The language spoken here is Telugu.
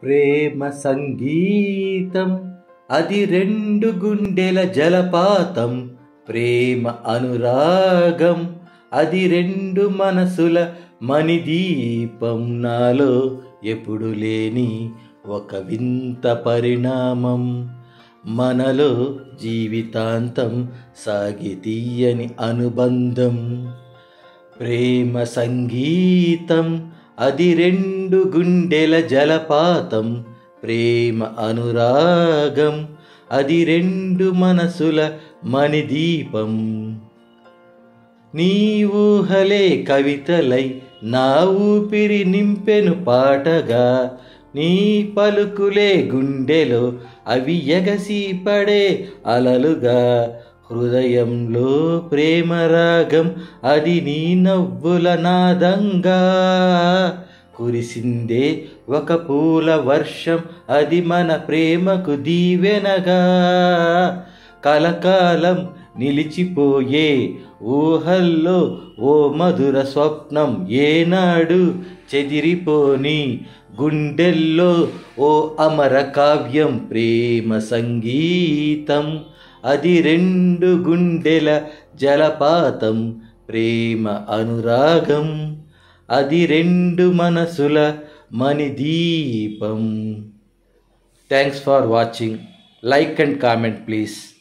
ప్రేమ సంగీతం అది రెండు గుండెల జలపాతం ప్రేమ అనురాగం అది రెండు మనసుల మణిదీపం నాలో ఎప్పుడు లేని ఒక వింత పరిణామం మనలో జీవితాంతం సాగి తీయని అనుబంధం ప్రేమ సంగీతం అది రెండు గుండెల జలపాతం ప్రేమ అనురాగం అది రెండు మనసుల మణిదీపం నీ ఊహలే కవితలై నా ఊపిరి నింపెను పాటగా నీ పలుకులే గుండెలో అవి ఎగసి పడే అలలుగా హృదయంలో ప్రేమ రాగం అది నీ నవ్వుల నాదంగా కురిసిందే ఒక పూల వర్షం అది మన ప్రేమకు దీవెనగా కలకాలం నిలిచిపోయే ఊహల్లో ఓ మధుర స్వప్నం ఏనాడు చెదిరిపోని గుండెల్లో ఓ అమర కావ్యం ప్రేమ సంగీతం అది రెండు గుండెల జలపాతం ప్రేమ అనురాగం అది రెండు మనసుల మణిదీపం thanks for watching like and comment please